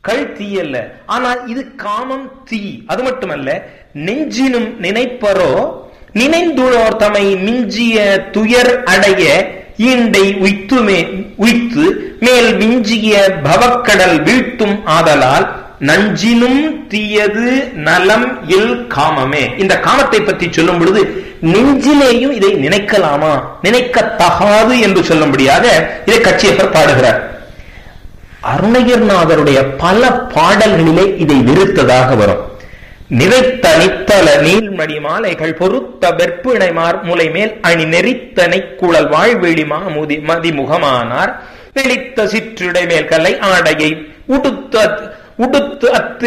கள் தீ அல்ல ஆனால் இது காமம் தீ அது மட்டுமல்ல நெஞ்சினும் நினைப்பரோ நினைந்துளோர் தமை மிஞ்சிய துயர் அடைய ஈண்டை உய்த்துமே உய்த்து மேல் விஞ்சிய பவக்கடல் வீழ்த்தும் ஆதலால் நஞ்சினும் தீயது நலம் இல் காமமே இந்த காமத்தை பற்றி சொல்லும் பொழுது நெஞ்சிலேயும் இதை நினைக்கலாமா நினைக்கத்தகாது என்று சொல்லும்படியாக இதை கட்சியப்பர் பாடுகிறார் அருணகிரிநாதருடைய பல பாடல்களிலே இதை வெறுத்ததாக வரும் நிறைத்த நித்தல நீள்மணி மாலைகள் பொருத்த வெற்பிணை மார் முலை மேல் அணி நெறித்தனை குழல் வாழ்வெளி மாமுதி மதிமுகமானார் வெளித்த சிற்றுடை மேல் கலை ஆடையை உடுத்த உடுத்து அத்து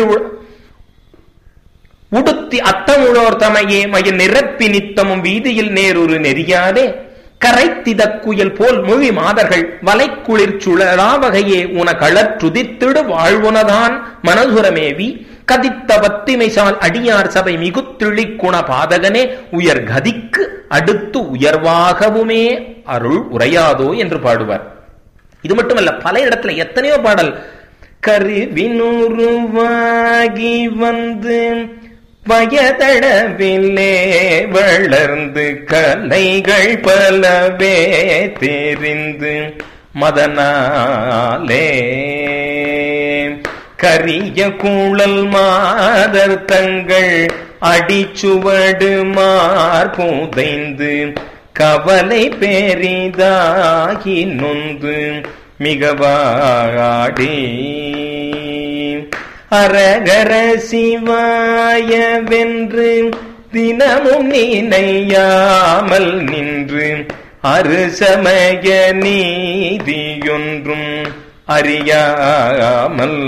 உடுத்தி அத்தமுழோர் தமையே மயில் நிரப்பி நித்தமும் வீதியில் நேருரு நெறியாதே கரைத்தித குயல் போல் மொழி மாதர்கள் வலைக்குளிர் சுழலா வகையே உன களற்றுதித்திடு வாழ்வுனதான் மனதுரமேவி கதித்த பத்திமைசால் அடியார் சபை மிகுத்திழி குண பாதகனே உயர் கதிக்கு அடுத்து உயர்வாகவுமே அருள் உரையாதோ என்று பாடுவார் இது மட்டுமல்ல பல இடத்துல எத்தனையோ பாடல் கருவினுருவாகி வந்து வயதளவிலே வளர்ந்து கலைகள் பலவே தெரிந்து மதனாலே கரிய கூழல் மாதர் தங்கள் அடிச்சுவடு மார்புதைந்து கவலை பெரிதாகி நொந்து மிகவாடி அரகர சிவாய வென்று தினமும் நினையாமல் நின்று அருசமய நீதியொன்றும் அறியாமல்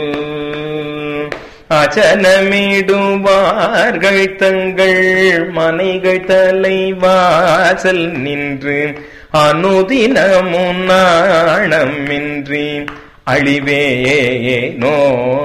அச்சனமிடுவார்கள் தங்கள் மனைகள் தலைவாசல் நின்று அனுதினமும் நாணமின்றி அழிவேனோ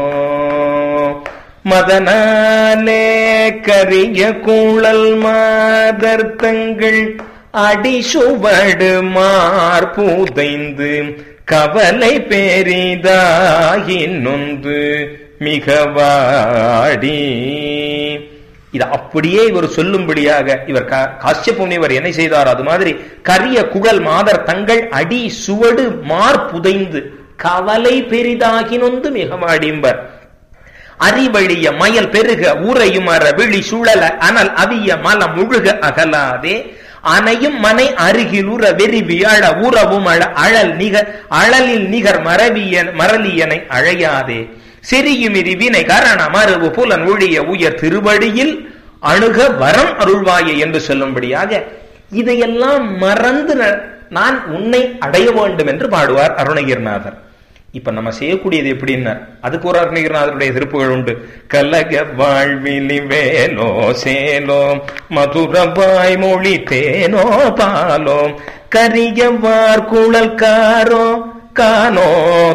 மதனாலே கரிய கூழல் மாதர்த்தங்கள் அடிசுவடு மார்புதைந்து கவலை பெரிதாகி நொந்து மிகவாடி இது அப்படியே இவர் சொல்லும்படியாக இவர் காசியப் முனிவர் என்ன செய்தார் அது மாதிரி கரிய குழல் மாதர் தங்கள் அடி சுவடு மார்புதைந்து கவலை பெரிதாகி நொந்து மிகவாடிம்பர் அறிவழிய மயல் பெருக ஊரையும் அற விழி சுழல அனல் அவிய மலம் முழுக அகலாதே அனையும் மனை அருகில் உற வெறி வியழ உறவும் அழ அழல் நிகர் அழலில் நிகர் மரவியன் மரலியனை அழையாதே செரியுமிரி வினை கரண மறுவு புலன் ஒழிய உயர் திருவடியில் அணுக வரம் அருள்வாயே என்று சொல்லும்படியாக இதையெல்லாம் மறந்து நான் உன்னை அடைய வேண்டும் என்று பாடுவார் அருணகிரிநாதர் இப்ப நம்ம செய்யக்கூடியது எப்படின்னா அதுக்கு ஒரு அருணகிரிநாதருடைய திருப்புகள் உண்டு கலக வாழ்விலி வேலோ சேலோ மதுரவாய் மொழி தேனோ பாலோ கரியவார் குழல் காரோ கானோ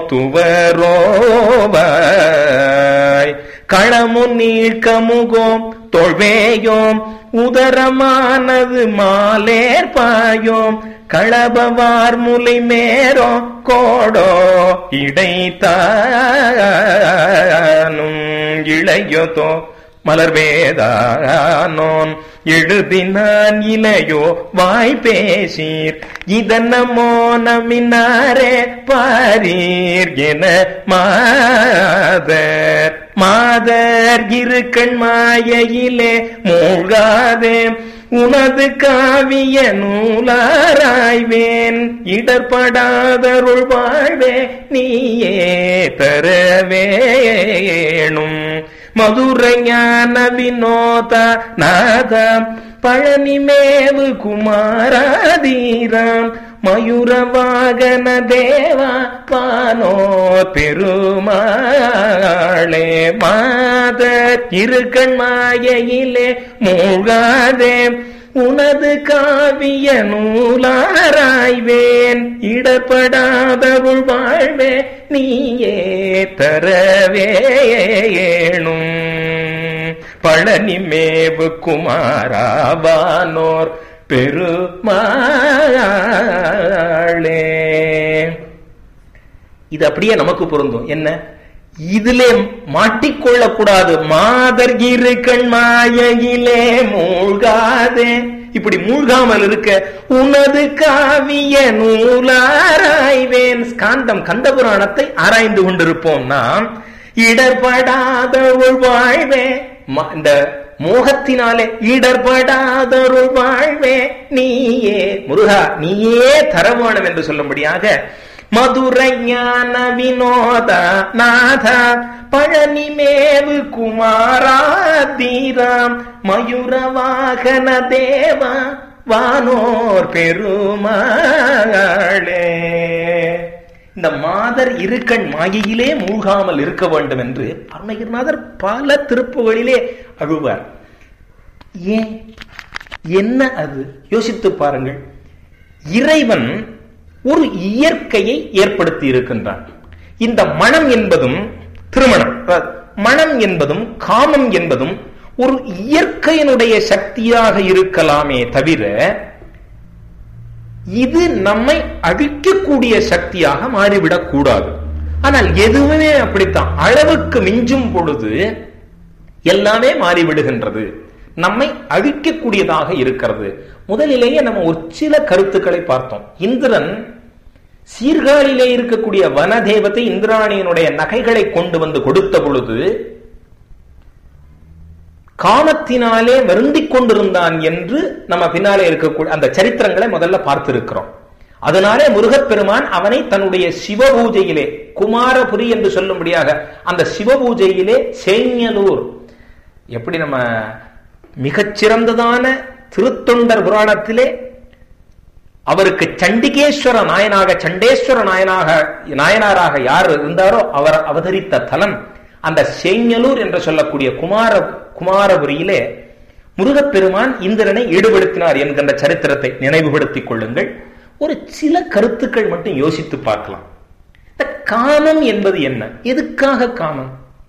துவரோவாய் களமு நீழ்கமுகோம் தொழ்வேயோம் உதரமானது மாலேற்பாயோம் களபவார் முலை மேரோ கோடோ இடைத்தானும் இளையதோ மலர்வேதானோன் எழுதினான் இலையோ வாய் பேசீர் இதன்னமோ நமினாரே பாரீர் என மாதர் மாதர் இருக்கண் மாயையிலே மூழ்காதே உனது காவிய நூலாராய்வேன் இடர்படாதருள் வாழ்வே நீயே தரவேணும் மதுரை ஞான வினோத நாத பழனிமேவு குமாராதீராம் மயூர வாகன தேவா பானோ பெருமாளே மாத இருக்கண் மாயையிலே மூழ்காதே உனது காவிய நூலாராய்வேன் இடப்படாதவுள் வாழ்வே நீயே தரவேணும் பழனி மேவு குமாராவானோர் பெருமாளே இது அப்படியே நமக்கு பொருந்தும் என்ன இதிலே மாட்டிக்கொள்ளக்கூடாது மாதர் இரு கண் மாயையிலே மூழ்காதே இப்படி மூழ்காமல் இருக்க உனது காவிய நூலாராய்வேன் ஸ்காந்தம் கந்த புராணத்தை ஆராய்ந்து கொண்டிருப்போம் நாம் இடர்படாதவள் வாழ்வே ம- இந்த மோகத்தினாலே இடர்படாதருள் வாழ்வே நீயே முருகா நீயே தரவேணும் என்று சொல்லும்படியாக மதுரை ஞான வினோத நாத பழனிமேவு குமாராதீராம் மயூர வாகன தேவா வானோர் பெருமாளே இந்த மாதர் இருக்கண் மாயையிலே மூழ்காமல் இருக்க வேண்டும் என்று அருணகிரிநாதர் பல திருப்புகளிலே அழுவார் ஏன் என்ன அது யோசித்து பாருங்கள் இறைவன் ஒரு இயற்கையை ஏற்படுத்தி இருக்கின்றான் இந்த மனம் என்பதும் திருமணம் அதாவது மனம் என்பதும் காமம் என்பதும் ஒரு இயற்கையினுடைய சக்தியாக இருக்கலாமே தவிர இது நம்மை அழிக்கக்கூடிய சக்தியாக மாறிவிடக் கூடாது ஆனால் எதுவுமே அப்படித்தான் அளவுக்கு மிஞ்சும் பொழுது எல்லாமே மாறிவிடுகின்றது நம்மை அழிக்கக்கூடியதாக இருக்கிறது முதலிலேயே நம்ம ஒரு சில கருத்துக்களை பார்த்தோம் இந்திரன் சீர்காழியிலே இருக்கக்கூடிய வனதேவத்தை இந்திராணியனுடைய நகைகளை கொண்டு வந்து கொடுத்த பொழுது காமத்தினாலே வருந்திக் கொண்டிருந்தான் என்று நம்ம பின்னாலே இருக்கக்கூடிய அந்த சரித்திரங்களை முதல்ல பார்த்திருக்கிறோம் அதனாலே முருகப்பெருமான் அவனை தன்னுடைய சிவபூஜையிலே குமாரபுரி என்று சொல்லும்படியாக அந்த சிவபூஜையிலே சேஞ்சலூர் எப்படி நம்ம மிகச்சிறந்ததான திருத்தொண்டர் புராணத்திலே அவருக்கு சண்டிகேஸ்வர நாயனாக சண்டேஸ்வர நாயனாக நாயனாராக யார் இருந்தாரோ அவர் அவதரித்த தலம் அந்த சேஞ்சலூர் என்று சொல்லக்கூடிய குமார குமாரபுரியிலே முருகப்பெருமான் இந்திரனை ஈடுபடுத்தினார் என்கின்ற சரித்திரத்தை நினைவுபடுத்திக் கொள்ளுங்கள் ஒரு சில கருத்துக்கள் மட்டும் யோசித்து பார்க்கலாம் இந்த காமம் என்பது என்ன எதுக்காக காமம்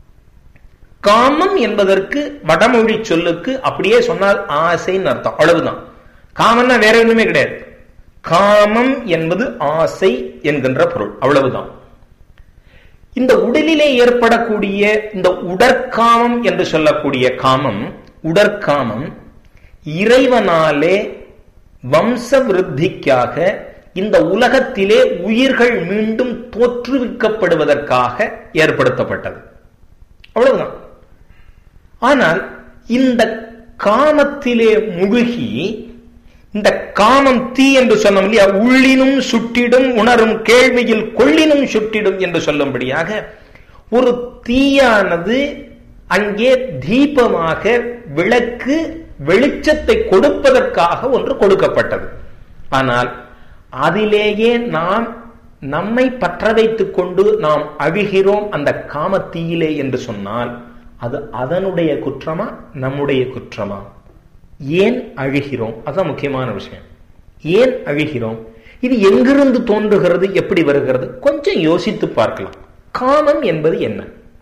காமம் என்பதற்கு வடமொழி சொல்லுக்கு அப்படியே சொன்னால் ஆசைன்னு அர்த்தம் அவ்வளவுதான் காமம்னா வேற ஒண்ணுமே கிடையாது காமம் என்பது ஆசை என்கின்ற பொருள் அவ்வளவுதான் இந்த உடலிலே ஏற்படக்கூடிய இந்த உடற்காமம் என்று சொல்லக்கூடிய காமம் உடற்காமம் இறைவனாலே வம்ச விருத்திக்காக இந்த உலகத்திலே உயிர்கள் மீண்டும் தோற்றுவிக்கப்படுவதற்காக ஏற்படுத்தப்பட்டது அவ்வளவுதான் ஆனால் இந்த காமத்திலே முழுகி இந்த காமம் தீ என்று சொன்னோம் இல்லையா உள்ளினும் சுட்டிடும் உணரும் கேள்வியில் கொள்ளினும் சுட்டிடும் என்று சொல்லும்படியாக ஒரு தீயானது அங்கே தீபமாக விளக்கு வெளிச்சத்தை கொடுப்பதற்காக ஒன்று கொடுக்கப்பட்டது ஆனால் அதிலேயே நாம் நம்மை பற்ற வைத்துக் கொண்டு நாம் அழுகிறோம் அந்த காமத்தீயிலே என்று சொன்னால் அது அதனுடைய குற்றமா நம்முடைய குற்றமா ஏன் அழுகிறோம் அதுதான் முக்கியமான விஷயம் ஏன் அழுகிறோம் இது எங்கிருந்து தோன்றுகிறது எப்படி வருகிறது கொஞ்சம் யோசித்து பார்க்கலாம் காமம் என்பது என்ன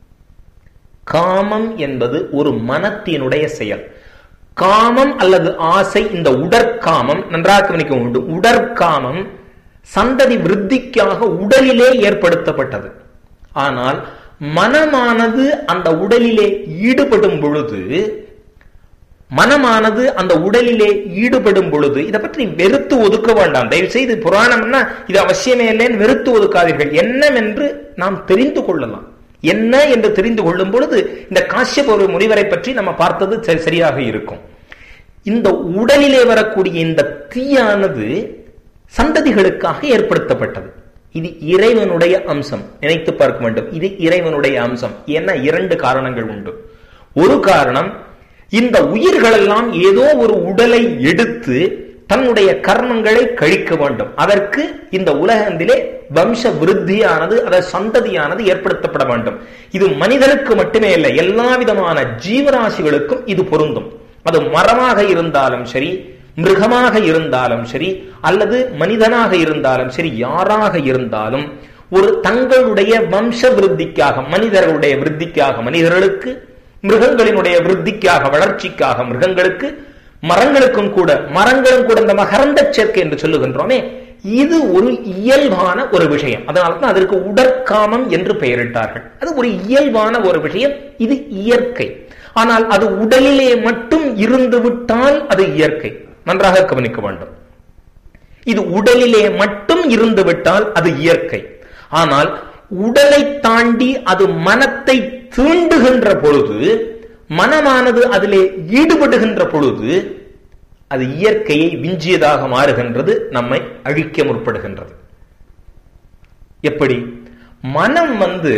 காமம் என்பது ஒரு மனத்தினுடைய செயல் காமம் அல்லது ஆசை இந்த உடற்காமம் நன்றாக கவனிக்க வேண்டும் உடற்காமம் சந்ததி விருத்திக்காக உடலிலே ஏற்படுத்தப்பட்டது ஆனால் மனமானது அந்த உடலிலே ஈடுபடும் பொழுது மனமானது அந்த உடலிலே ஈடுபடும் பொழுது இதை பற்றி வெறுத்து ஒதுக்க வேண்டாம் தயவு செய்து புராணம்னா இது அவசியமே இல்லைன்னு வெறுத்து ஒதுக்காதீர்கள் என்னவென்று நாம் தெரிந்து கொள்ளலாம் என்ன என்று தெரிந்து கொள்ளும் பொழுது இந்த காசியப் ஒரு முனிவரை பற்றி நம்ம பார்த்தது சரி- சரியாக இருக்கும் இந்த உடலிலே வரக்கூடிய இந்த தீயானது சந்ததிகளுக்காக ஏற்படுத்தப்பட்டது இது இறைவனுடைய அம்சம் நினைத்து பார்க்க வேண்டும் இது இறைவனுடைய அம்சம் என்ன இரண்டு காரணங்கள் உண்டு ஒரு காரணம் இந்த உயிர்களெல்லாம் ஏதோ ஒரு உடலை எடுத்து தன்னுடைய கர்மங்களை கழிக்க வேண்டும் அதற்கு இந்த உலகத்திலே வம்ச விருத்தியானது அதாவது சந்ததியானது ஏற்படுத்தப்பட வேண்டும் இது மனிதனுக்கு மட்டுமே இல்லை எல்லா விதமான ஜீவராசிகளுக்கும் இது பொருந்தும் அது மரமாக இருந்தாலும் சரி மிருகமாக இருந்தாலும் சரி அல்லது மனிதனாக இருந்தாலும் சரி யாராக இருந்தாலும் ஒரு தங்களுடைய வம்ச விருத்திக்காக மனிதர்களுடைய விருத்திக்காக மனிதர்களுக்கு மிருகங்களினுடைய விருத்திக்காக வளர்ச்சிக்காக மிருகங்களுக்கு மரங்களுக்கும் கூட மரங்களும் கூட இந்த மகரந்த சேர்க்கை என்று சொல்லுகின்றோமே இது ஒரு இயல்பான ஒரு விஷயம் அதனால தான் அதற்கு உடற்காமம் என்று பெயரிட்டார்கள் அது ஒரு இயல்பான ஒரு விஷயம் இது இயற்கை ஆனால் அது உடலிலே மட்டும் இருந்து விட்டால் அது இயற்கை நன்றாக கவனிக்க வேண்டும் இது உடலிலே மட்டும் இருந்து விட்டால் அது இயற்கை ஆனால் உடலை தாண்டி அது மனத்தை தூண்டுகின்ற பொழுது மனமானது அதிலே ஈடுபடுகின்ற பொழுது அது இயற்கையை விஞ்சியதாக மாறுகின்றது நம்மை அழிக்க முற்படுகின்றது எப்படி மனம் வந்து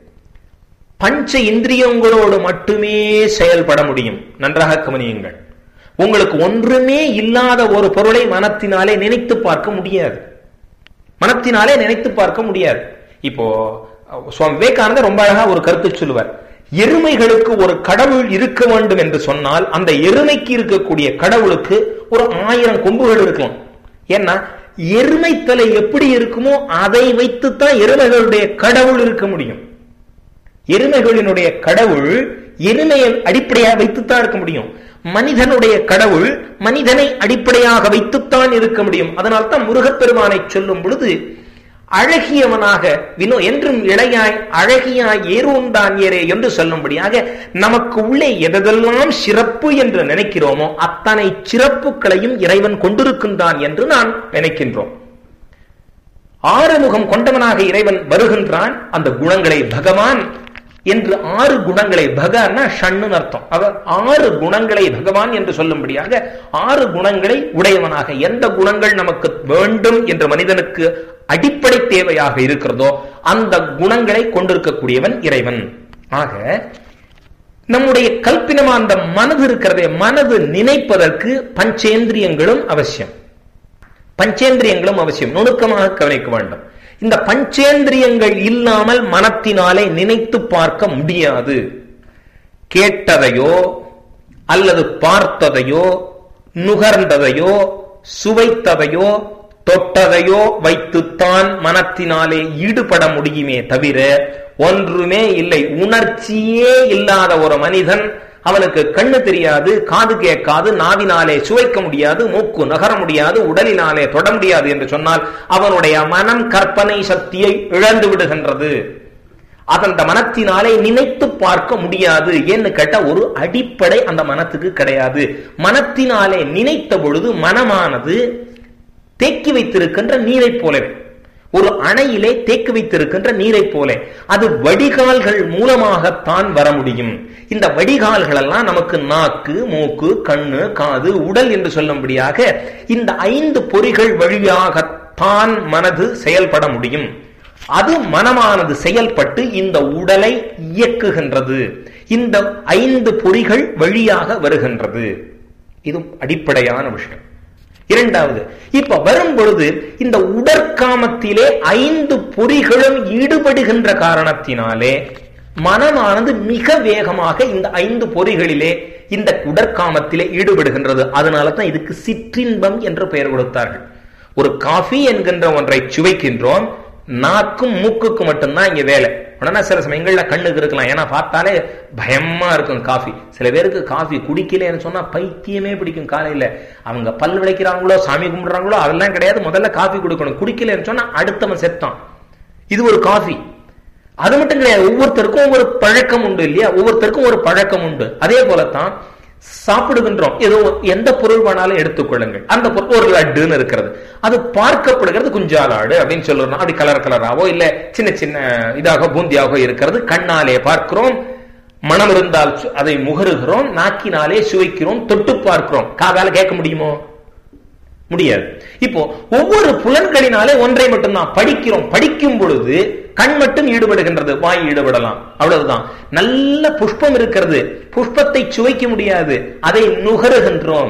பஞ்ச இந்திரியங்களோடு மட்டுமே செயல்பட முடியும் நன்றாக கவனியுங்கள் உங்களுக்கு ஒன்றுமே இல்லாத ஒரு பொருளை மனத்தினாலே நினைத்து பார்க்க முடியாது மனத்தினாலே நினைத்து பார்க்க முடியாது இப்போ சுவாமி விவேகானந்தர் ரொம்ப அழகா ஒரு கருத்து சொல்லுவார் எருமைகளுக்கு ஒரு கடவுள் இருக்க வேண்டும் என்று சொன்னால் அந்த எருமைக்கு இருக்கக்கூடிய கடவுளுக்கு ஒரு ஆயிரம் கொம்புகள் இருக்கலாம் ஏன்னா எருமை தலை எப்படி இருக்குமோ அதை வைத்துத்தான் எருமைகளுடைய கடவுள் இருக்க முடியும் எருமைகளினுடைய கடவுள் எருமையை அடிப்படையாக வைத்துத்தான் இருக்க முடியும் மனிதனுடைய கடவுள் மனிதனை அடிப்படையாக வைத்துத்தான் இருக்க முடியும் அதனால் தான் முருகப்பெருமானை சொல்லும் பொழுது அழகியவனாக வினோ என்றும் இளையாய் அழகியாய் ஏறுண்டான் ஏரே என்று சொல்லும்படியாக நமக்கு உள்ளே எதெல்லாம் சிறப்பு என்று நினைக்கிறோமோ அத்தனை சிறப்புகளையும் இறைவன் கொண்டிருக்கின்றான் என்று நான் நினைக்கின்றோம் ஆறுமுகம் கொண்டவனாக இறைவன் வருகின்றான் அந்த குணங்களை பகவான் என்று ஆறு குணங்களை பகன்னா ஷண்ணு அர்த்தம் அவர் ஆறு குணங்களை பகவான் என்று சொல்லும்படியாக ஆறு குணங்களை உடையவனாக எந்த குணங்கள் நமக்கு வேண்டும் என்று மனிதனுக்கு அடிப்படை தேவையாக இருக்கிறதோ அந்த குணங்களை கொண்டிருக்கக்கூடியவன் இறைவன் ஆக நம்முடைய கல்பினமா அந்த மனது இருக்கிறதே மனது நினைப்பதற்கு பஞ்சேந்திரியங்களும் அவசியம் பஞ்சேந்திரியங்களும் அவசியம் நுணுக்கமாக கவனிக்க வேண்டும் இந்த பஞ்சேந்திரியங்கள் இல்லாமல் மனத்தினாலே நினைத்து பார்க்க முடியாது கேட்டதையோ அல்லது பார்த்ததையோ நுகர்ந்ததையோ சுவைத்ததையோ தொட்டதையோ வைத்துத்தான் மனத்தினாலே ஈடுபட முடியுமே தவிர ஒன்றுமே இல்லை உணர்ச்சியே இல்லாத ஒரு மனிதன் அவனுக்கு கண்ணு தெரியாது காது கேட்காது நாவினாலே சுவைக்க முடியாது மூக்கு நகர முடியாது உடலினாலே தொட முடியாது என்று சொன்னால் அவனுடைய மனம் கற்பனை சக்தியை இழந்து விடுகின்றது அந்த மனத்தினாலே நினைத்து பார்க்க முடியாது ஏன்னு கேட்ட ஒரு அடிப்படை அந்த மனத்துக்கு கிடையாது மனத்தினாலே நினைத்த பொழுது மனமானது தேக்கி வைத்திருக்கின்ற நீரை போலவே ஒரு அணையிலே தேக்கி வைத்திருக்கின்ற நீரை போல அது வடிகால்கள் மூலமாகத்தான் வர முடியும் இந்த வடிகால்கள் எல்லாம் நமக்கு நாக்கு மூக்கு கண்ணு காது உடல் என்று சொல்லும்படியாக இந்த ஐந்து பொறிகள் வழியாகத்தான் மனது செயல்பட முடியும் அது மனமானது செயல்பட்டு இந்த உடலை இயக்குகின்றது இந்த ஐந்து பொறிகள் வழியாக வருகின்றது இது அடிப்படையான விஷயம் இரண்டாவது இப்ப வரும் பொழுது இந்த உடற்காமத்திலே ஐந்து பொறிகளும் ஈடுபடுகின்ற காரணத்தினாலே மனமானது மிக வேகமாக இந்த ஐந்து பொறிகளிலே இந்த உடற்காமத்திலே ஈடுபடுகின்றது அதனால தான் இதுக்கு சிற்றின்பம் என்று பெயர் கொடுத்தார்கள் ஒரு காஃபி என்கின்ற ஒன்றை சுவைக்கின்றோம் நாக்கும் மூக்குக்கு மட்டும்தான் இங்க வேலை உடனே சில சமயங்கள்ல கண்ணுக்கு இருக்கலாம் ஏன்னா பார்த்தாலே பயமா இருக்கும் காஃபி சில பேருக்கு காஃபி குடிக்கலன்னு சொன்னா பைத்தியமே பிடிக்கும் காலையில அவங்க பல் விளைக்கிறாங்களோ சாமி கும்பிடுறாங்களோ அதெல்லாம் கிடையாது முதல்ல காஃபி கொடுக்கணும் குடிக்கலன்னு சொன்னா அடுத்தவன் செத்தான் இது ஒரு காஃபி அது மட்டும் கிடையாது ஒவ்வொருத்தருக்கும் ஒவ்வொரு பழக்கம் உண்டு இல்லையா ஒவ்வொருத்தருக்கும் ஒரு பழக்கம் உண்டு அதே போலத்தான் சாப்பிடுகின்றோம் ஏதோ எந்த பொருள் வேணாலும் எடுத்துக்கொள்ளுங்கள் அந்த பொருள் ஒரு லட்டுன்னு இருக்கிறது அது பார்க்கப்படுகிறது குஞ்சாலாடு அப்படின்னு சொல்லுறோம் அப்படி கலர் கலராவோ இல்ல சின்ன சின்ன இதாக பூந்தியாக இருக்கிறது கண்ணாலே பார்க்கிறோம் மனம் இருந்தால் அதை முகருகிறோம் நாக்கினாலே சுவைக்கிறோம் தொட்டு பார்க்கிறோம் காதால கேட்க முடியுமோ முடியாது இப்போ ஒவ்வொரு புலன்களினாலே ஒன்றை மட்டும்தான் படிக்கிறோம் படிக்கும் பொழுது கண் மட்டும் ஈடுபடுகின்றது வாய் ஈடுபடலாம் அவ்வளவுதான் நல்ல புஷ்பம் இருக்கிறது புஷ்பத்தை சுவைக்க முடியாது அதை நுகருகின்றோம்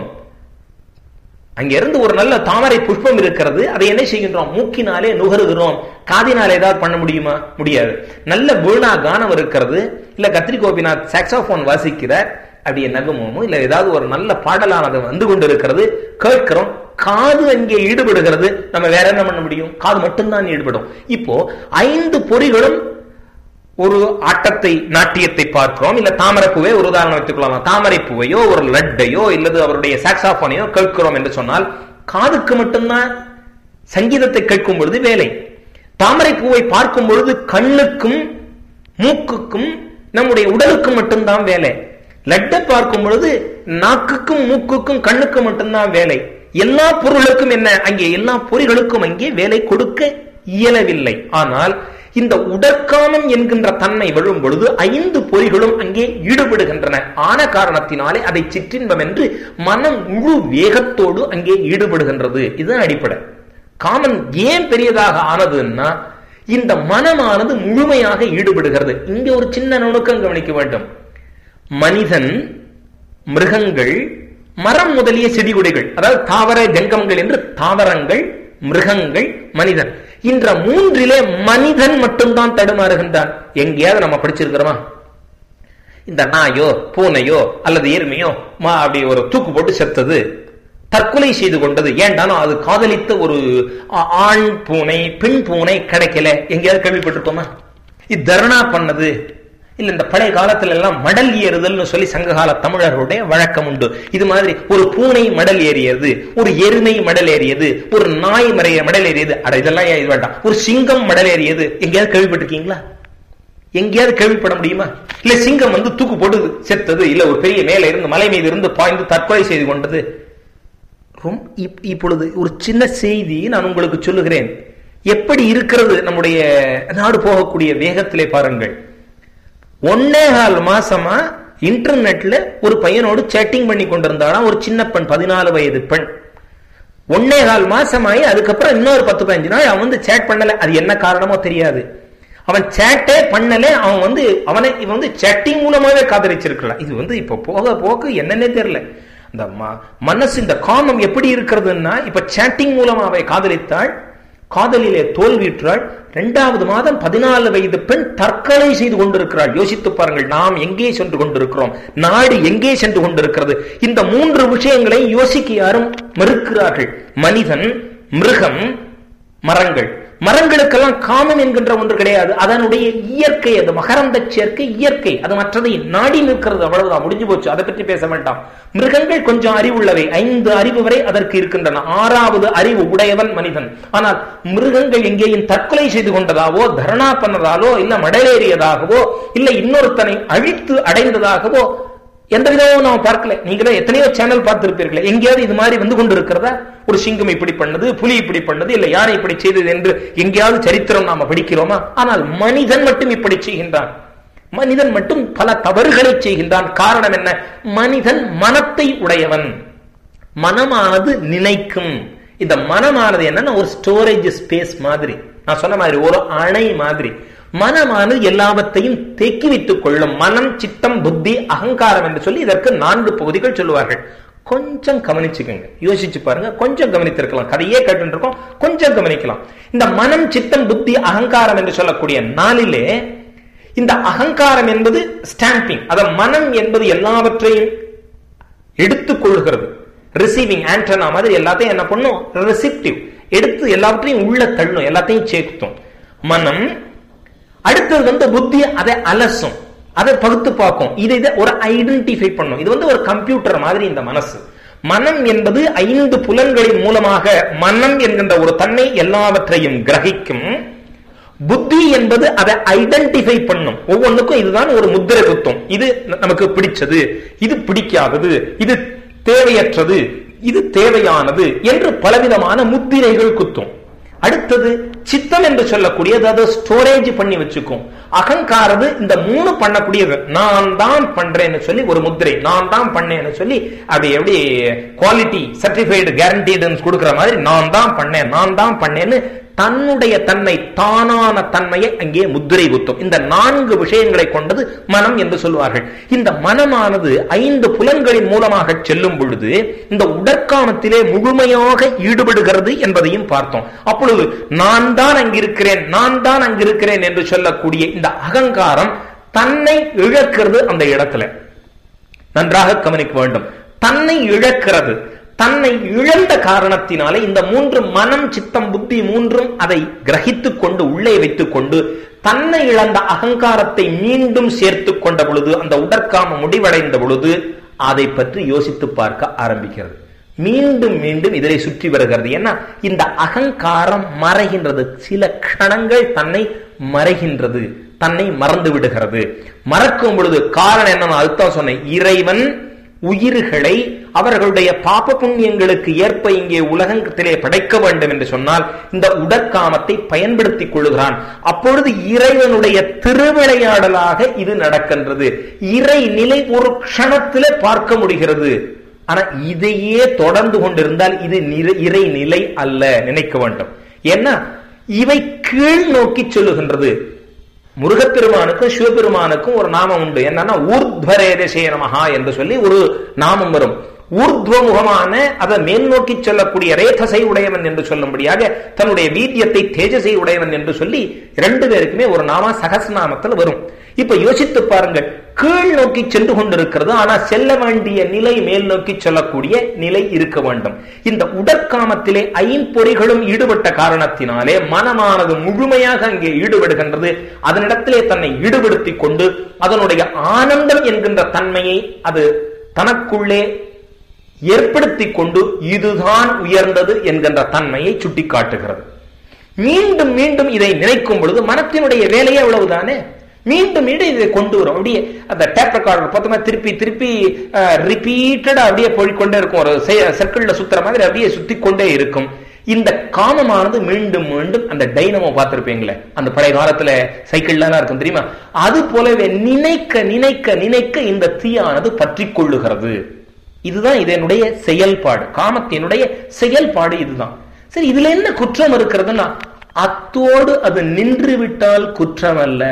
அங்கிருந்து ஒரு நல்ல தாமரை புஷ்பம் இருக்கிறது அதை என்ன செய்கின்றோம் மூக்கினாலே நுகருகிறோம் காதினாலே ஏதாவது பண்ண முடியுமா முடியாது நல்ல வீணா கானம் இருக்கிறது இல்ல கத்திரி கோபிநாத் சாக்ஸோபோன் வாசிக்கிறார் அப்படியே நகமுமோ இல்ல ஏதாவது ஒரு நல்ல பாடலானது வந்து கொண்டு இருக்கிறது கேட்கிறோம் காது அங்கே ஈடுபடுகிறது நம்ம வேற என்ன பண்ண முடியும் காது மட்டும்தான் ஈடுபடும் இப்போ ஐந்து பொறிகளும் ஒரு ஆட்டத்தை நாட்டியத்தை பார்க்கிறோம் இல்ல தாமரைப்பூவை ஒரு உதாரணம் வைத்துக்கொள்ளலாம் தாமரை பூவையோ ஒரு லட்டையோ இல்லது அவருடைய சாக்ஸாபோனையோ கேட்கிறோம் என்று சொன்னால் காதுக்கு மட்டும்தான் சங்கீதத்தை கேட்கும் பொழுது வேலை தாமரை பூவை பார்க்கும் பொழுது கண்ணுக்கும் மூக்குக்கும் நம்முடைய உடலுக்கும் மட்டும்தான் வேலை லட்டை பார்க்கும் பொழுது நாக்குக்கும் மூக்குக்கும் கண்ணுக்கும் மட்டும்தான் வேலை எல்லா பொருளுக்கும் என்ன அங்கே எல்லா பொறிகளுக்கும் அங்கே வேலை கொடுக்க இயலவில்லை ஆனால் இந்த உடற்காமம் என்கின்ற தன்மை விழும் பொழுது ஐந்து பொறிகளும் அங்கே ஈடுபடுகின்றன ஆன காரணத்தினாலே அதை சிற்றின்பம் என்று மனம் முழு வேகத்தோடு அங்கே ஈடுபடுகின்றது இதுதான் அடிப்படை காமன் ஏன் பெரியதாக ஆனதுன்னா இந்த மனமானது முழுமையாக ஈடுபடுகிறது இங்க ஒரு சின்ன நுணுக்கம் கவனிக்க வேண்டும் மனிதன் மிருகங்கள் மரம் முதலிய செடி கொடிகள் அதாவது தாவர ஜங்கமங்கள் என்று தாவரங்கள் மிருகங்கள் மனிதன் இந்த மூன்றிலே மனிதன் மட்டும்தான் தடுமாறுகின்றான் எங்கேயாவது நம்ம படிச்சிருக்கிறோமா இந்த நாயோ பூனையோ அல்லது எருமையோ அப்படி ஒரு தூக்கு போட்டு செத்தது தற்கொலை செய்து கொண்டது ஏண்டானோ அது காதலித்த ஒரு ஆண் பூனை பெண் பூனை கிடைக்கல எங்கேயாவது கேள்விப்பட்டிருக்கோமா இது தர்ணா பண்ணது இல்ல இந்த பழைய காலத்துல எல்லாம் மடல் ஏறுதல்னு சொல்லி சங்ககால தமிழர்களுடைய வழக்கம் உண்டு இது மாதிரி ஒரு பூனை மடல் ஏறியது ஒரு எருமை மடல் ஏறியது ஒரு நாய் மறைய மடல் ஏறியது அட இதெல்லாம் இது வேண்டாம் ஒரு சிங்கம் மடல் ஏறியது எங்கேயாவது கேள்விப்பட்டிருக்கீங்களா எங்கேயாவது கேள்விப்பட முடியுமா இல்ல சிங்கம் வந்து தூக்கு போட்டு செத்தது இல்ல ஒரு பெரிய மேல இருந்து மலை மீது இருந்து பாய்ந்து தற்கொலை செய்து கொண்டது இப்பொழுது ஒரு சின்ன செய்தி நான் உங்களுக்கு சொல்லுகிறேன் எப்படி இருக்கிறது நம்முடைய நாடு போகக்கூடிய வேகத்திலே பாருங்கள் ஒன்னே கால் மாசமா இன்டர்நெட்ல ஒரு பையனோடு சேட்டிங் பண்ணி கொண்டிருந்தாலும் ஒரு சின்ன பெண் பதினாலு வயது பெண் ஒன்னே கால் மாசமாயி அதுக்கப்புறம் இன்னொரு பத்து பதினஞ்சு நாள் அவன் வந்து சேட் பண்ணல அது என்ன காரணமோ தெரியாது அவன் சேட்டே பண்ணல அவன் வந்து அவனை இவன் வந்து சேட்டிங் மூலமாவே காதலிச்சிருக்கலாம் இது வந்து இப்ப போக போக்கு என்னன்னே தெரியல இந்த மனசு இந்த காமம் எப்படி இருக்கிறதுன்னா இப்ப சேட்டிங் மூலமா அவை காதலித்தாள் காதலிலே தோல்வியுற்றாள் இரண்டாவது மாதம் பதினாலு வயது பெண் தற்கொலை செய்து கொண்டிருக்கிறாள் யோசித்து பாருங்கள் நாம் எங்கே சென்று கொண்டிருக்கிறோம் நாடு எங்கே சென்று கொண்டிருக்கிறது இந்த மூன்று விஷயங்களை யோசிக்க யாரும் மறுக்கிறார்கள் மனிதன் மிருகம் மரங்கள் மரங்களுக்கெல்லாம் காமம் என்கின்ற ஒன்று கிடையாது அதனுடைய இயற்கை அது மகரந்த சேர்க்கை இயற்கை அது மற்றதை நாடி நிற்கிறது அவ்வளவுதான் முடிஞ்சு போச்சு அதை பற்றி பேச வேண்டாம் மிருகங்கள் கொஞ்சம் அறிவுள்ளவை ஐந்து அறிவு வரை அதற்கு இருக்கின்றன ஆறாவது அறிவு உடையவன் மனிதன் ஆனால் மிருகங்கள் எங்கேயும் தற்கொலை செய்து கொண்டதாவோ தரணா பண்ணதாலோ இல்ல மடலேறியதாகவோ இல்ல இன்னொருத்தனை அழித்து அடைந்ததாகவோ எந்த விதமும் நாம் பார்க்கல நீங்களே எத்தனையோ சேனல் பார்த்திருப்பீர்களே எங்கேயாவது இது மாதிரி வந்து கொண்டு இருக்கிறதா ஒரு சிங்கம் இப்படி பண்ணது புலி இப்படி பண்ணது இல்ல யானை இப்படி செய்தது என்று எங்கேயாவது சரித்திரம் நாம படிக்கிறோமா ஆனால் மனிதன் மட்டும் இப்படி செய்கின்றான் மனிதன் மட்டும் பல தவறுகளை செய்கின்றான் காரணம் என்ன மனிதன் மனத்தை உடையவன் மனமானது நினைக்கும் இந்த மனமானது என்னன்னா ஒரு ஸ்டோரேஜ் ஸ்பேஸ் மாதிரி நான் சொன்ன மாதிரி ஒரு அணை மாதிரி மனமானது எல்லாவற்றையும் தேக்கி வைத்துக் கொள்ளும் மனம் சித்தம் புத்தி அகங்காரம் என்று சொல்லி இதற்கு நான்கு பகுதிகள் சொல்லுவார்கள் கொஞ்சம் கவனிச்சுக்கோங்க யோசிச்சு பாருங்க கொஞ்சம் கவனித்திருக்கலாம் கதையே கேட்டு இருக்கோம் கொஞ்சம் கவனிக்கலாம் இந்த மனம் சித்தம் புத்தி அகங்காரம் என்று சொல்லக்கூடிய நாளிலே இந்த அகங்காரம் என்பது ஸ்டாம்பிங் அத மனம் என்பது எல்லாவற்றையும் எடுத்துக் கொள்கிறது ரிசீவிங் ஆண்டனா மாதிரி எல்லாத்தையும் என்ன பண்ணும் ரிசிப்டிவ் எடுத்து எல்லாவற்றையும் உள்ள தள்ளும் எல்லாத்தையும் சேர்த்தும் மனம் அடுத்தது வந்து புத்தி அதை அலசும் அதை பகுத்து பார்க்கும் இதை இதை ஒரு ஐடென்டிஃபை பண்ணும் இது வந்து ஒரு கம்ப்யூட்டர் மாதிரி இந்த மனசு மனம் என்பது ஐந்து புலன்களின் மூலமாக மனம் என்கின்ற ஒரு தன்மை எல்லாவற்றையும் கிரகிக்கும் புத்தி என்பது அதை ஐடென்டிஃபை பண்ணும் ஒவ்வொன்றுக்கும் இதுதான் ஒரு முத்திரை குத்தும் இது நமக்கு பிடிச்சது இது பிடிக்காதது இது தேவையற்றது இது தேவையானது என்று பலவிதமான முத்திரைகள் குத்தும் அடுத்தது சித்தம் என்று சொல்லக்கூடியது அதை ஸ்டோரேஜ் பண்ணி வச்சுக்கும் அகங்காரது இந்த மூணு பண்ணக்கூடியது நான் தான் பண்றேன்னு சொல்லி ஒரு முத்திரை நான் தான் பண்ணேன்னு சொல்லி அப்படி எப்படி குவாலிட்டி சர்டிஃபைடு கேரண்டீடுன்னு கொடுக்குற மாதிரி நான் தான் பண்ணேன் நான் தான் பண்ணேன்னு தன்னுடைய தன்மை தானான தன்மையை அங்கே முத்திரை குத்தும் இந்த நான்கு விஷயங்களை கொண்டது மனம் என்று சொல்வார்கள் இந்த மனமானது ஐந்து புலன்களின் மூலமாக செல்லும் பொழுது இந்த உடற்காமத்திலே முழுமையாக ஈடுபடுகிறது என்பதையும் பார்த்தோம் அப்பொழுது நான் தான் அங்கிருக்கிறேன் நான் தான் அங்கிருக்கிறேன் என்று சொல்லக்கூடிய இந்த அகங்காரம் தன்னை இழக்கிறது அந்த இடத்துல நன்றாக கவனிக்க வேண்டும் தன்னை இழக்கிறது தன்னை இழந்த காரணத்தினாலே இந்த மூன்று மனம் சித்தம் புத்தி மூன்றும் அதை கிரகித்துக் கொண்டு உள்ளே வைத்துக் கொண்டு தன்னை இழந்த அகங்காரத்தை மீண்டும் சேர்த்து கொண்ட பொழுது அந்த உடற்காம முடிவடைந்த பொழுது அதை பற்றி யோசித்து பார்க்க ஆரம்பிக்கிறது மீண்டும் மீண்டும் இதிலே சுற்றி வருகிறது ஏன்னா இந்த அகங்காரம் மறைகின்றது சில க்ஷணங்கள் தன்னை மறைகின்றது தன்னை மறந்து விடுகிறது மறக்கும் பொழுது காரணம் என்ன அதுதான் சொன்னேன் இறைவன் உயிர்களை அவர்களுடைய பாப புண்ணியங்களுக்கு ஏற்ப இங்கே உலகத்திலே படைக்க வேண்டும் என்று சொன்னால் இந்த உடற்காமத்தை பயன்படுத்திக் கொள்கிறான் அப்பொழுது இறைவனுடைய திருவிளையாடலாக இது நடக்கின்றது இறை நிலை ஒரு க்ஷணத்திலே பார்க்க முடிகிறது ஆனா இதையே தொடர்ந்து கொண்டிருந்தால் இது இறை நிலை அல்ல நினைக்க வேண்டும் ஏன்னா இவை கீழ் நோக்கி சொல்லுகின்றது முருகப்பெருமானுக்கும் சிவபெருமானுக்கும் ஒரு நாமம் உண்டு என்னன்னா ஊர்த்வரேதசே நமஹா என்று சொல்லி ஒரு நாமம் வரும் ஊர்துவமுகமான அதை மேல் நோக்கி சொல்லக்கூடிய ரேதசை உடையவன் என்று சொல்லும்படியாக தன்னுடைய வீரியத்தை தேஜசை உடையவன் என்று சொல்லி ரெண்டு பேருக்குமே ஒரு நாம சகசநாமத்தில் வரும் இப்ப யோசித்து பாருங்கள் கீழ் நோக்கி சென்று கொண்டிருக்கிறது ஆனா செல்ல வேண்டிய நிலை மேல் நோக்கி சொல்லக்கூடிய நிலை இருக்க வேண்டும் இந்த உடற்காமத்திலே ஐம்பொறிகளும் ஈடுபட்ட காரணத்தினாலே மனமானது முழுமையாக அங்கே ஈடுபடுகின்றது அதனிடத்திலே தன்னை ஈடுபடுத்திக் கொண்டு அதனுடைய ஆனந்தம் என்கின்ற தன்மையை அது தனக்குள்ளே ஏற்படுத்தி கொண்டு இதுதான் உயர்ந்தது என்கின்ற தன்மையை சுட்டிக்காட்டுகிறது மீண்டும் மீண்டும் இதை நினைக்கும் பொழுது மனத்தினுடைய வேலையே அவ்வளவுதானே மீண்டும் மீண்டும் இதை கொண்டு வரும் அப்படியே அந்த டேப் ரெக்கார்டர் பார்த்தோம்னா திருப்பி திருப்பி ரிப்பீட்டடா அப்படியே போய்கொண்டே இருக்கும் ஒரு சர்க்கிள்ல சுத்துற மாதிரி அப்படியே சுத்தி கொண்டே இருக்கும் இந்த காமமானது மீண்டும் மீண்டும் அந்த டைனமோ பார்த்திருப்பீங்களே அந்த பழைய காலத்துல சைக்கிள்லாம் இருக்கும் தெரியுமா அது போலவே நினைக்க நினைக்க நினைக்க இந்த தீயானது பற்றி கொள்ளுகிறது இதுதான் இதனுடைய செயல்பாடு காமத்தினுடைய செயல்பாடு இதுதான் சரி இதுல என்ன குற்றம் இருக்கிறதுன்னா அத்தோடு அது நின்று விட்டால் குற்றம் அல்ல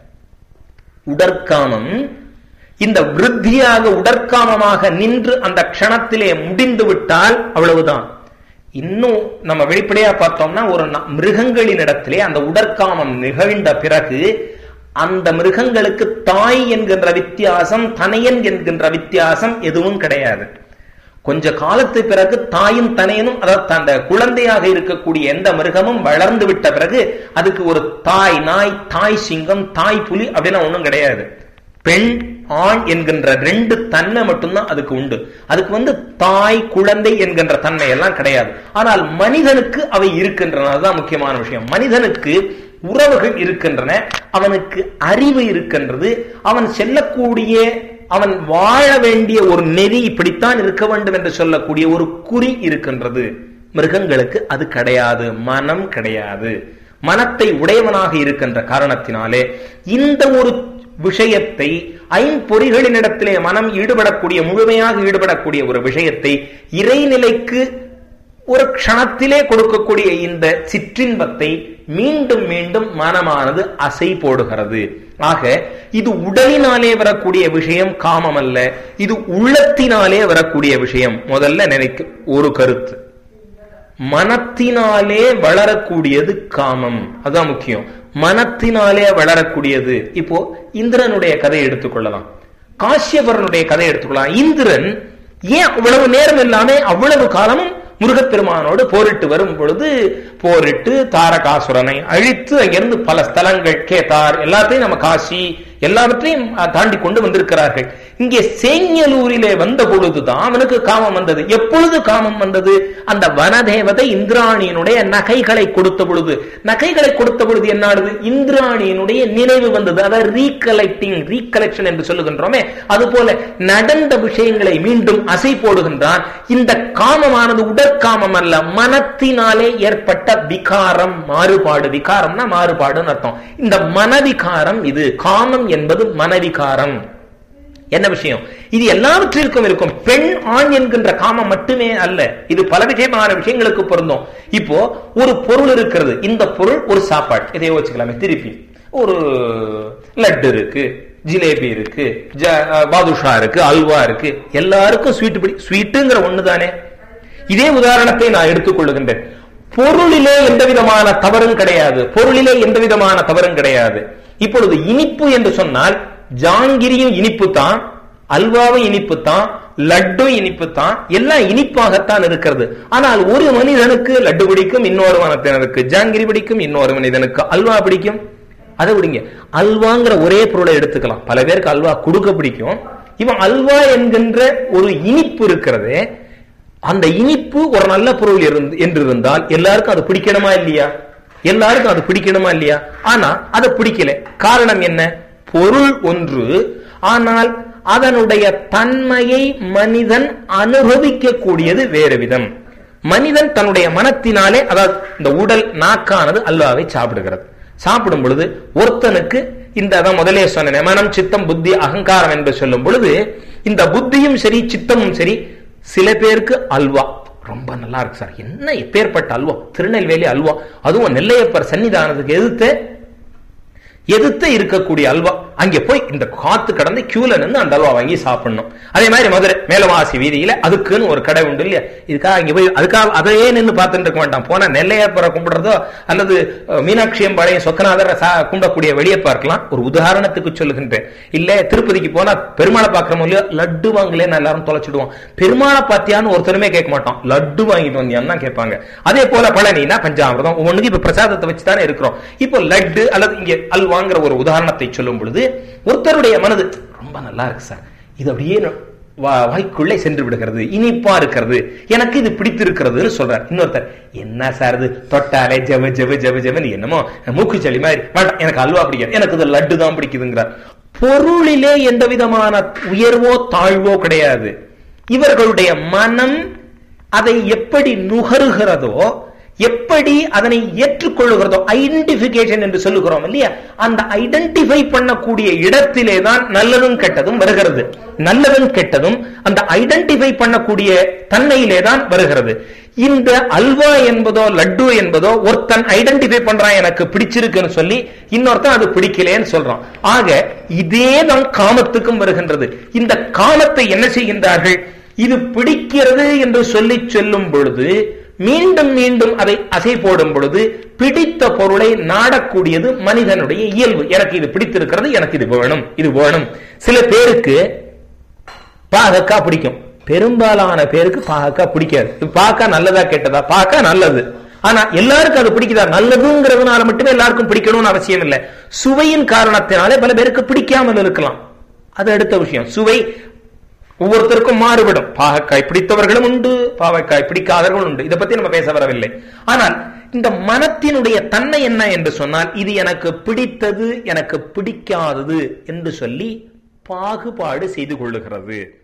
உடற்காமம் இந்த விருத்தியாக உடற்காமமாக நின்று அந்த க்ஷணத்திலே முடிந்து விட்டால் அவ்வளவுதான் இன்னும் நம்ம வெளிப்படையா பார்த்தோம்னா ஒரு மிருகங்களின் இடத்திலே அந்த உடற்காமம் நிகழ்ந்த பிறகு அந்த மிருகங்களுக்கு தாய் என்கின்ற வித்தியாசம் தனையன் என்கின்ற வித்தியாசம் எதுவும் கிடையாது கொஞ்ச காலத்து பிறகு தாயும் தனையனும் அதாவது அந்த குழந்தையாக இருக்கக்கூடிய எந்த மிருகமும் வளர்ந்து விட்ட பிறகு அதுக்கு ஒரு தாய் நாய் தாய் சிங்கம் தாய் புலி அப்படின்னு ஒண்ணும் கிடையாது பெண் ஆண் என்கின்ற ரெண்டு தன்மை மட்டும்தான் அதுக்கு உண்டு அதுக்கு வந்து தாய் குழந்தை என்கின்ற தன்மை எல்லாம் கிடையாது ஆனால் மனிதனுக்கு அவை இருக்கின்றன அதுதான் முக்கியமான விஷயம் மனிதனுக்கு உறவுகள் இருக்கின்றன அவனுக்கு அறிவு இருக்கின்றது அவன் செல்லக்கூடிய அவன் வாழ வேண்டிய ஒரு நெறி இப்படித்தான் இருக்க வேண்டும் என்று சொல்லக்கூடிய ஒரு குறி இருக்கின்றது மிருகங்களுக்கு அது கிடையாது மனம் கிடையாது மனத்தை உடையவனாக இருக்கின்ற காரணத்தினாலே இந்த ஒரு விஷயத்தை ஐம்பொறிகளினிடத்திலே மனம் ஈடுபடக்கூடிய முழுமையாக ஈடுபடக்கூடிய ஒரு விஷயத்தை இறைநிலைக்கு ஒரு க்ஷணத்திலே கொடுக்கக்கூடிய இந்த சிற்றின்பத்தை மீண்டும் மீண்டும் மனமானது அசை போடுகிறது ஆக இது உடலினாலே வரக்கூடிய விஷயம் காமம் அல்ல இது உள்ளத்தினாலே வரக்கூடிய விஷயம் முதல்ல நினைக்க ஒரு கருத்து மனத்தினாலே வளரக்கூடியது காமம் அதுதான் முக்கியம் மனத்தினாலே வளரக்கூடியது இப்போ இந்திரனுடைய கதையை எடுத்துக்கொள்ளலாம் காசியபரனுடைய கதையை எடுத்துக்கொள்ளலாம் இந்திரன் ஏன் அவ்வளவு நேரம் இல்லாம அவ்வளவு காலமும் முருகப்பெருமானோடு போரிட்டு வரும் பொழுது போரிட்டு தாரகாசுரனை அழித்து அங்கிருந்து பல ஸ்தலங்கள் கேதார் எல்லாத்தையும் நம்ம காசி எல்லாவற்றையும் தாண்டி கொண்டு வந்திருக்கிறார்கள் இங்கே சேங்கலூரிலே வந்த பொழுதுதான் அவனுக்கு காமம் வந்தது எப்பொழுது காமம் வந்தது அந்த வனதேவதை இந்திராணியினுடைய நகைகளை கொடுத்த பொழுது நகைகளை கொடுத்த பொழுது என்னானது இந்திராணியினுடைய நினைவு வந்தது அதாவது ரீகலெக்டிங் ரீகலெக்ஷன் என்று சொல்லுகின்றோமே அது போல நடந்த விஷயங்களை மீண்டும் அசை போடுகின்றான் இந்த காமமானது உடற்காமம் அல்ல மனத்தினாலே ஏற்பட்ட விகாரம் மாறுபாடு விகாரம்னா மாறுபாடுன்னு அர்த்தம் இந்த மனவிகாரம் இது காமம் என்பது மனவிகாரம் என்ன விஷயம் இது எல்லாவற்றிற்கும் இருக்கும் பெண் ஆண் என்கின்ற காமம் மட்டுமே அல்ல இது பல விதமான விஷயங்களுக்கு பொருந்தும் இப்போ ஒரு பொருள் இருக்கிறது இந்த பொருள் ஒரு சாப்பாடு இதை வச்சுக்கலாமே திருப்பி ஒரு லட்டு இருக்கு ஜிலேபி இருக்கு பாதுஷா இருக்கு அல்வா இருக்கு எல்லாருக்கும் ஸ்வீட் பிடி ஸ்வீட்டுங்கிற ஒண்ணுதானே இதே உதாரணத்தை நான் எடுத்துக்கொள்ளுகின்றேன் பொருளிலே எந்த விதமான தவறும் கிடையாது பொருளிலே எந்த விதமான தவறும் கிடையாது இப்பொழுது இனிப்பு என்று சொன்னால் ஜாங்கிரியும் இனிப்பு தான் அல்வாவும் இனிப்பு தான் லட்டும் இனிப்பு தான் எல்லாம் இனிப்பாகத்தான் இருக்கிறது ஆனால் ஒரு மனிதனுக்கு லட்டு பிடிக்கும் இன்னொரு மனிதனுக்கு ஜாங்கிரி பிடிக்கும் இன்னொரு மனிதனுக்கு அல்வா பிடிக்கும் அதை விடுங்க அல்வாங்கிற ஒரே பொருளை எடுத்துக்கலாம் பல பேருக்கு அல்வா கொடுக்க பிடிக்கும் இவன் அல்வா என்கின்ற ஒரு இனிப்பு இருக்கிறது அந்த இனிப்பு ஒரு நல்ல பொருள் இருந்து என்று இருந்தால் எல்லாருக்கும் அது பிடிக்கணுமா இல்லையா எல்லாருக்கும் அது பிடிக்கணுமா இல்லையா ஆனா அது பிடிக்கல காரணம் என்ன பொருள் ஒன்று ஆனால் அதனுடைய தன்மையை மனிதன் அனுபவிக்க கூடியது வேறு விதம் மனிதன் தன்னுடைய மனத்தினாலே அதாவது இந்த உடல் நாக்கானது அல்வாவை சாப்பிடுகிறது சாப்பிடும் பொழுது ஒருத்தனுக்கு இந்த அதான் முதலே சொன்ன மனம் சித்தம் புத்தி அகங்காரம் என்று சொல்லும் பொழுது இந்த புத்தியும் சரி சித்தமும் சரி சில பேருக்கு அல்வா ரொம்ப நல்லா இருக்கு சார் என்ன எப்பேற்பட்ட அல்வா திருநெல்வேலி அல்வா அதுவும் நெல்லையப்பர் சன்னிதானத்துக்கு எதிர்த்து எதிர்த்து இருக்கக்கூடிய அல்வா அங்கே போய் இந்த காத்து கடந்து கியூல நின்று அந்த அல்வா வாங்கி சாப்பிடணும் அதே மாதிரி மதுரை மேலவாசி வீதியில அதுக்குன்னு ஒரு கடை உண்டு இல்லையா இதுக்காக அங்கே போய் அதுக்காக அதையே நின்று பார்த்துட்டு இருக்க வேண்டாம் போனா நெல்லையப்பரை கும்பிடுறதோ அல்லது மீனாட்சி அம்பாளையம் சொக்கநாதரை கும்பிடக்கூடிய வெளியப்பா இருக்கலாம் ஒரு உதாரணத்துக்கு சொல்லுகின்றேன் இல்ல திருப்பதிக்கு போனா பெருமாளை பார்க்கறோம் இல்லையோ லட்டு வாங்கலேன்னு எல்லாரும் தொலைச்சிடுவோம் பெருமாளை பார்த்தியான்னு ஒருத்தருமே கேட்க மாட்டோம் லட்டு வாங்கிட்டு வந்தியான்னு தான் கேட்பாங்க அதே போல பழனினா பஞ்சாமிரதம் ஒவ்வொன்றுக்கு இப்ப பிரசாதத்தை வச்சு தானே இருக்கிறோம் இப்போ லட்டு அல்லது இங்க அல்வாங்கிற ஒரு உதாரணத்தை சொல்லும் பொழுது ஒருத்தருடைய மனது ரொம்ப நல்லா இருக்கு சார் இது அப்படியே வாய்க்குள்ளே சென்று விடுகிறது இனிப்பா இருக்கிறது எனக்கு இது பிடித்திருக்கிறதுன்னு சொல்றார் இன்னொருத்தர் என்ன சார் இது தொட்டாலே ஜவ ஜவ ஜவ ஜவன்னு என்னமோ மூக்குச்சளி மாதிரி வேண்டாம் எனக்கு அல்வா பிடிக்காது எனக்கு இது லட்டு தான் பிடிக்குதுங்கிறார் பொருளிலே எந்த விதமான உயர்வோ தாழ்வோ கிடையாது இவர்களுடைய மனம் அதை எப்படி நுகருகிறதோ எப்படி அதனை ஏற்றுக்கொள்ளுகிறதோ ஐடென்டிபிகேஷன் என்று சொல்லுகிறோம் இல்லையா அந்த ஐடென்டிஃபை பண்ணக்கூடிய இடத்திலே தான் நல்லதும் கெட்டதும் வருகிறது நல்லதும் கெட்டதும் அந்த ஐடென்டிஃபை பண்ணக்கூடிய தன்மையிலே தான் வருகிறது இந்த அல்வா என்பதோ லட்டு என்பதோ ஒருத்தன் ஐடென்டிஃபை பண்றான் எனக்கு பிடிச்சிருக்குன்னு சொல்லி இன்னொருத்தன் அது பிடிக்கலேன்னு சொல்றான் ஆக இதே தான் காமத்துக்கும் வருகின்றது இந்த காமத்தை என்ன செய்கின்றார்கள் இது பிடிக்கிறது என்று சொல்லி சொல்லும் பொழுது மீண்டும் மீண்டும் அதை அசை போடும் பொழுது பிடித்த பொருளை நாடக்கூடியது மனிதனுடைய இயல்பு எனக்கு இது பிடித்திருக்கிறது எனக்கு இது வேணும் இது வேணும் சில பேருக்கு பாகக்கா பிடிக்கும் பெரும்பாலான பேருக்கு பாகக்கா பிடிக்காது பார்க்க நல்லதா கெட்டதா பார்க்க நல்லது ஆனா எல்லாருக்கும் அது பிடிக்குதா நல்லதுங்கிறதுனால மட்டுமே எல்லாருக்கும் பிடிக்கணும்னு அவசியம் இல்லை சுவையின் காரணத்தினாலே பல பேருக்கு பிடிக்காமல் இருக்கலாம் அது அடுத்த விஷயம் சுவை ஒவ்வொருத்தருக்கும் மாறுபடும் பாகக்காய் பிடித்தவர்களும் உண்டு பாவக்காய் பிடிக்காதவர்களும் உண்டு இதை பத்தி நம்ம பேச வரவில்லை ஆனால் இந்த மனத்தினுடைய தன்மை என்ன என்று சொன்னால் இது எனக்கு பிடித்தது எனக்கு பிடிக்காதது என்று சொல்லி பாகுபாடு செய்து கொள்ளுகிறது